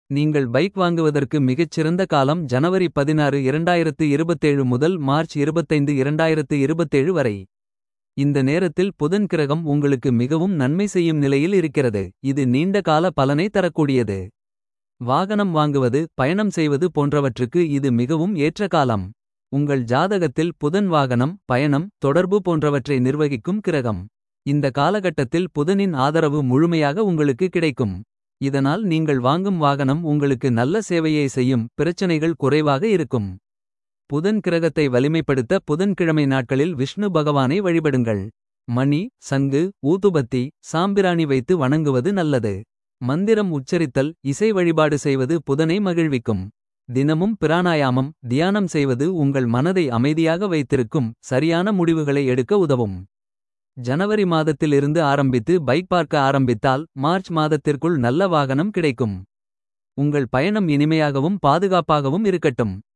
நீங்கள் பைக் வாங்குவதற்கு மிகச்சிறந்த காலம் ஜனவரி பதினாறு 2027 முதல் மார்ச் 25 2027 வரை. இந்த நேரத்தில் புதன் கிரகம் உங்களுக்கு மிகவும் நன்மை செய்யும் நிலையில் இருக்கிறது. இது நீண்ட கால பலனை தரக்கூடியது. வாகனம் வாங்குவது பயணம் செய்வது போன்றவற்றுக்கு இது மிகவும் ஏற்ற காலம். உங்கள் ஜாதகத்தில் புதன் வாகனம் பயணம் தொடர்பு போன்றவற்றை நிர்வகிக்கும் கிரகம். இந்த காலகட்டத்தில் புதனின் ஆதரவு முழுமையாக உங்களுக்கு கிடைக்கும். இதனால் நீங்கள் வாங்கும் வாகனம் உங்களுக்கு நல்ல சேவையை செய்யும். பிரச்சனைகள் குறைவாக இருக்கும். புதன் கிரகத்தை வலிமைப்படுத்த புதன்கிழமை நாட்களில் விஷ்ணு பகவானை வழிபடுங்கள். மணி சங்கு ஊதுபத்தி சாம்பிராணி வைத்து வணங்குவது நல்லது. மந்திரம் உச்சரித்தல் இசை வழிபாடு செய்வது புதனை மகிழ்விக்கும். தினமும் பிராணாயாமம் தியானம் செய்வது உங்கள் மனதை அமைதியாக வைத்திருக்கும். சரியான முடிவுகளை எடுக்க உதவும். ஜனவரி மாதத்திலிருந்து ஆரம்பித்து பைக் பார்க்க ஆரம்பித்தால் மார்ச் மாதத்திற்குள் நல்ல வாகனம் கிடைக்கும். உங்கள் பயணம் இனிமையாகவும் பாதுகாப்பாகவும் இருக்கட்டும்.